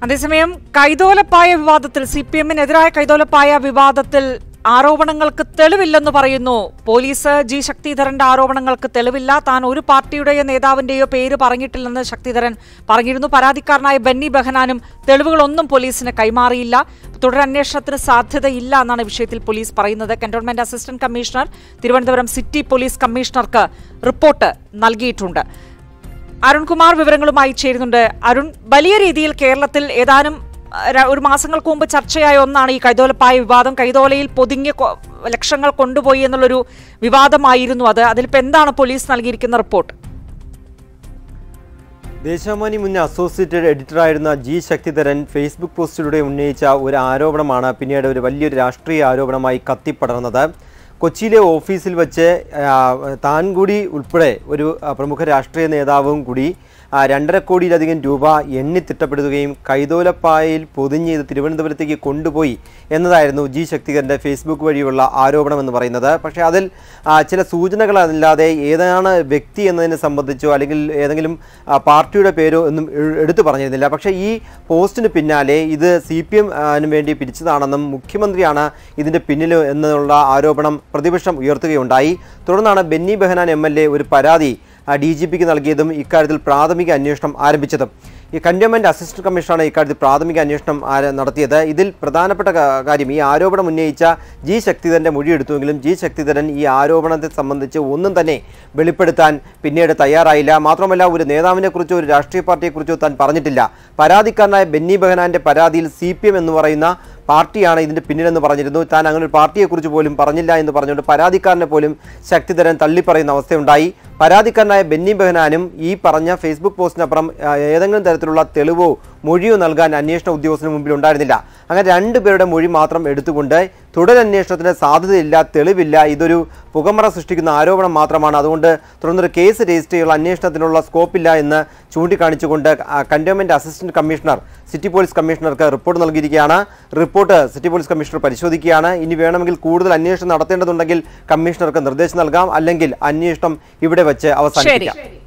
അതേസമയം കൈതോലപ്പായ വിവാദത്തിൽ C P എമ്മിനെതിരായ കൈതോലപ്പായ വിവാദത്തിൽ ആരോപണങ്ങൾക്ക് തെളിവില്ലെന്ന് പറയുന്നു പോലീസ് ജി ശക്തിധരന്റെ ആരോപണങ്ങൾക്ക് തെളിവില്ല താൻ ഒരു പാർട്ടിയുടെയോ നേതാവിന്റെയോ പേര് പറഞ്ഞിട്ടില്ലെന്ന് ശക്തിധരൻ പറഞ്ഞിരുന്നു പരാതിക്കാരനായ ബെന്നി ബെഹനാനും തെളിവുകളൊന്നും പോലീസിന് കൈമാറിയില്ല തുടരന്വേഷണത്തിന് സാധ്യതയില്ല എന്നാണ് വിഷയത്തിൽ പോലീസ് പറയുന്നത് cantonment assistant commissioner Thiruvananthapuram city police കമ്മീഷണർക്ക് റിപ്പോർട്ട് നൽകിയിട്ടുണ്ട് അരുൺകുമാർ വിവരങ്ങളുമായി ചേരുന്നുണ്ട് അരുൺ വലിയ രീതിയിൽ കേരളത്തിൽ ഏതാനും അഹ്, ര- ഒരു മാസങ്ങൾക്ക് മുമ്പ് ചർച്ചയായ ഒന്നാണ് ഈ കൈതോലപ്പായ വിവാദം കൈതോലയിൽ പൊതിഞ്ഞ് കൊ- ലക്ഷങ്ങൾ കൊണ്ടുപോയി എന്നുള്ളൊരു വിവാദമായിരുന്നു അത് അതിലിപ്പോൾ എന്താണ് പോലീസ് നൽകിയിരിക്കുന്ന റിപ്പോർട്ട് ദേശാമാനി മുൻ അസോസിയേറ്റഡ് എഡിറ്ററായിരുന്ന ജി ശക്തിധരൻ ഫേസ്ബുക്ക് പോസ്റ്റിലൂടെ ഉന്നയിച്ച ഒരു ആരോപണമാണ് പിന്നീട് ഒരു വലിയൊരു രാഷ്ട്രീയ ആരോപണമായി കത്തിപ്പടർന്നത് കൊച്ചിയിലെ ഓഫീസിൽ വെച്ച് ആ, താൻ കൂടി ഉൾപ്പെടെ ഒരു ആ, പ്രമുഖ രാഷ്ട്രീയ നേതാവും കൂടി ആ, രണ്ടര കോടിയിലധികം രൂപ എണ്ണി തിട്ടപ്പെടുത്തുകയും കൈതോലപ്പായയിൽ പൊതിഞ്ഞ് ഇത് തിരുവനന്തപുരത്തേക്ക് കൊണ്ടുപോയി എന്നതായിരുന്നു ജി ശക്തിധരൻ്റെ ഫേസ്ബുക്ക് വഴിയുള്ള ആരോപണം എന്ന് പറയുന്നത് പക്ഷേ അതിൽ ആ, ചില സൂചനകളല്ലാതെ ഏതാണ് വ്യക്തി എന്നതിനെ സംബന്ധിച്ചോ അല്ലെങ്കിൽ ഏതെങ്കിലും ആ, പാർട്ടിയുടെ പേരോ ഒന്നും എ- എടുത്തു പറഞ്ഞിരുന്നില്ല പക്ഷേ ഈ പോസ്റ്റിന് പിന്നാലെ ഇത് സി പി എം വേണ്ടി പിരിച്ചതാണെന്നും മുഖ്യമന്ത്രിയാണ് ഇതിൻ്റെ പിന്നിൽ എന്നുള്ള ആരോപണം പ്രതിപക്ഷം ഉയർത്തുകയുണ്ടായി തുടർന്നാണ് Benny Behanan M L A ഒരു പരാതി ഡി ജി പിക്ക് നൽകിയതും ഇക്കാര്യത്തിൽ പ്രാഥമിക അന്വേഷണം ആരംഭിച്ചതും ഈ കന്റോൺമെന്റ് അസിസ്റ്റന്റ് കമ്മീഷണറാണ് ഇക്കാര്യത്തിൽ പ്രാഥമിക അന്വേഷണം ആര- നടത്തിയത് ഇതിൽ പ്രധാനപ്പെട്ട കാ- കാര്യം ഈ ആരോപണം ഉന്നയിച്ച ജി ശക്തിധരന്റെ മൊഴിയെടുത്തുവെങ്കിലും ജി ശക്തിധരൻ ഈ ആരോപണത്തെ സംബന്ധിച്ച് ഒന്നും തന്നെ വെളിപ്പെടുത്താൻ പിന്നീട് തയ്യാറായില്ല മാത്രമല്ല ഒരു നേതാവിനെ കുറിച്ചോ ഒരു രാഷ്ട്രീയ പാർട്ടിയെക്കുറിച്ചോ താൻ പറഞ്ഞിട്ടില്ല പരാതിക്കാരനായ ബെന്നി ബെഹനാന്റെ പരാതിയിൽ സി പി എം എന്ന് പറയുന്ന പാർട്ടിയാണ് ഇതിന്റെ പിന്നിലെന്ന് പറഞ്ഞിരുന്നു താൻ അങ്ങനെ ഒരു പാർട്ടിയെക്കുറിച്ച് പോലും പറഞ്ഞില്ല എന്ന് പറഞ്ഞുകൊണ്ട് പരാതിക്കാരനെ പോലും ശക്തിധരൻ തള്ളിപ്പറയുന്ന അവസ്ഥയുണ്ടായി പരാതിക്കാരനായ ബെന്നി ബെഹനാനും ഈ പറഞ്ഞ ഫേസ്ബുക്ക് പോസ്റ്റിനപ്പുറം ആ, ഏതെങ്കിലും തരത്തിലുള്ള തെളിവോ മൊഴിയോ നൽകാൻ അന്വേഷണ ഉദ്യോഗസ്ഥന് മുമ്പിൽ ഉണ്ടായിരുന്നില്ല അങ്ങനെ രണ്ടുപേരുടെ മൊഴി മാത്രം എടുത്തുകൊണ്ട് തുടരന്വേഷണത്തിന് സാധ്യതയില്ല തെളിവില്ല ഇതൊരു പുകമറ സൃഷ്ടിക്കുന്ന ആരോപണം മാത്രമാണ് അതുകൊണ്ട് തുടർന്നൊരു കേസ് രജിസ്റ്റർ ചെയ്യാനുള്ള അന്വേഷണത്തിനുള്ള സ്കോപ്പില്ല എന്ന് ചൂണ്ടിക്കാണിച്ചുകൊണ്ട് cantonment assistant commissioner city police കമ്മീഷണർക്ക് റിപ്പോർട്ട് നൽകിയിരിക്കുകയാണ് റിപ്പോർട്ട് സിറ്റി പോലീസ് കമ്മീഷണർ പരിശോധിക്കുകയാണ് ഇനി വേണമെങ്കിൽ കൂടുതൽ അന്വേഷണം നടത്തേണ്ടതുണ്ടെങ്കിൽ കമ്മീഷണർക്ക് നിർദ്ദേശം നൽകാം അല്ലെങ്കിൽ അന്വേഷണം ഇവിടെ വെച്ച് അവസാനിപ്പിക്കാം